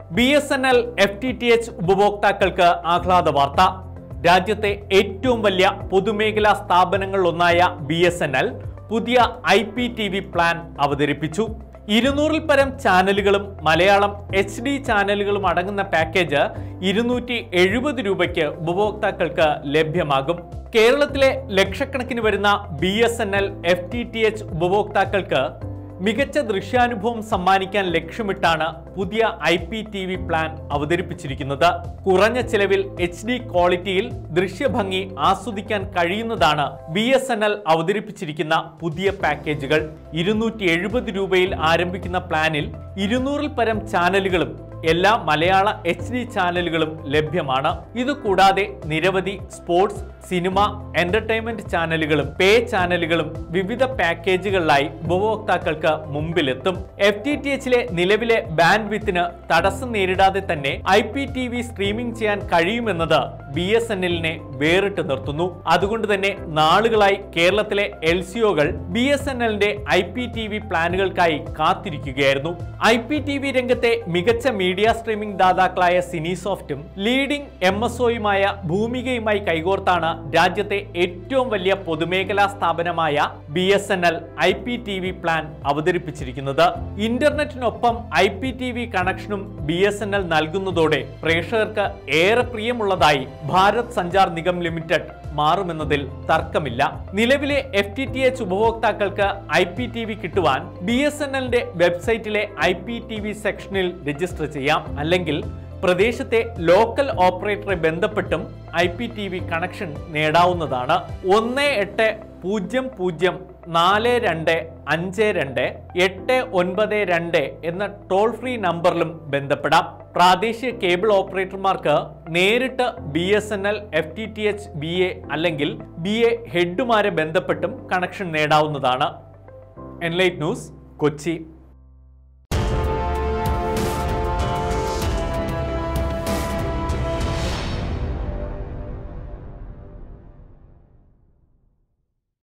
B S N L F T T H ഉപഭോക്താക്കൾക്ക് ആഹ്ലാദ വാർത്ത രാജ്യത്തെ ഏറ്റവും വലിയ പൊതുമേഖലാ സ്ഥാപനങ്ങളിലൊന്നായ ബി എസ് എൻ എൽ പുതിയ I P T V plan അവതരിപ്പിച്ചു ഇരുന്നൂറിൽ പരം ചാനലുകളും മലയാളം എച്ച് ഡി ചാനലുകളും അടങ്ങുന്ന പാക്കേജ് ഇരുന്നൂറ്റി എഴുപത് രൂപയ്ക്ക് ഉപഭോക്താക്കൾക്ക് ലഭ്യമാകും കേരളത്തിലെ ലക്ഷക്കണക്കിന് വരുന്ന B S N L F T T H ഉപഭോക്താക്കൾക്ക് മികച്ച ദൃശ്യാനുഭവം സമ്മാനിക്കാൻ ലക്ഷ്യമിട്ടാണ് പുതിയ I P T V plan അവതരിപ്പിച്ചിരിക്കുന്നത് കുറഞ്ഞ ചിലവിൽ എച്ച് ഡി ക്വാളിറ്റിയിൽ ദൃശ്യഭംഗി ആസ്വദിക്കാൻ കഴിയുന്നതാണ് ബി എസ് എൻ എൽ അവതരിപ്പിച്ചിരിക്കുന്ന പുതിയ പാക്കേജുകൾ ഇരുന്നൂറ്റി എഴുപത് രൂപയിൽ ആരംഭിക്കുന്ന പ്ലാനിൽ ഇരുന്നൂറിൽ പരം ചാനലുകളും എല്ലാ മലയാള എച്ച് ഡി ചാനലുകളും ലഭ്യമാണ് ഇത് കൂടാതെ നിരവധി സ്പോർട്സ് സിനിമ എന്റർടൈൻമെന്റ് ചാനലുകളും പേ ചാനലുകളും വിവിധ പാക്കേജുകളിലായി ഉപഭോക്താക്കൾക്ക് മുമ്പിലെത്തും എഫ് ടി ടി എച്ചിലെ നിലവിലെ ബാൻഡ് വിത്തിന് തടസ്സം നേരിടാതെ തന്നെ I P T V streaming ചെയ്യാൻ കഴിയുമെന്നത് ബി എസ് എൻ എല്ലിനെ വേറിട്ട് നിർത്തുന്നു അതുകൊണ്ട് തന്നെ നാളുകളായി കേരളത്തിലെ എൽ സിഒകൾ ബി എസ് എൻ എല്ലിന്റെ ഐ പി ടി വി പ്ലാനുകൾക്കായി കാത്തിരിക്കുകയായിരുന്നു ഐ പി ടി വി രംഗത്തെ മികച്ച മീഡിയ സ്ട്രീമിംഗ് ദാതാക്കളായ സിനിസോഫ്റ്റും ലീഡിംഗ് എം എസ് ഒയുമായ ഭൂമികയുമായി കൈകോർത്താണ് രാജ്യത്തെ ഏറ്റവും വലിയ പൊതുമേഖലാ സ്ഥാപനമായ B S N L I P T V plan അവതരിപ്പിച്ചിരിക്കുന്നത് ഇന്റർനെറ്റിനൊപ്പം ഐ പി ടി വി കണക്ഷനും ബി എസ് എൻ എൽ നൽകുന്നതോടെ പ്രേക്ഷകർക്ക് ഏറെ പ്രിയമുള്ളതായി ഭാരത് സഞ്ചാർ നിഗം ലിമിറ്റഡ് മാറുമെന്നതിൽ തർക്കമില്ല നിലവിലെ എഫ് ടി ടി എച്ച് ഉപഭോക്താക്കൾക്ക് ഐ പി ടി വി കിട്ടുവാൻ ബി എസ് എൻ എല്ലിന്റെ വെബ്സൈറ്റിലെ ഐ പി ടി വി സെക്ഷനിൽ രജിസ്റ്റർ ചെയ്യാം അല്ലെങ്കിൽ പ്രദേശത്തെ ലോക്കൽ ഓപ്പറേറ്ററെ ബന്ധപ്പെട്ടും I P T V connection നേടാവുന്നതാണ് ഒന്ന് എട്ട് പൂജ്യം പൂജ്യം നാല് രണ്ട് അഞ്ച് രണ്ട് എട്ട് ഒൻപത് രണ്ട് എന്ന ടോൾ ഫ്രീ നമ്പറിലും ബന്ധപ്പെടാം പ്രാദേശിക കേബിൾ ഓപ്പറേറ്റർമാർക്ക് നേരിട്ട് B S N L F T T H B A അല്ലെങ്കിൽ ബി എ ഹെഡുമാരെ ബന്ധപ്പെട്ടും കണക്ഷൻ നേടാവുന്നതാണ് എൻലൈറ്റ് ന്യൂസ് കൊച്ചി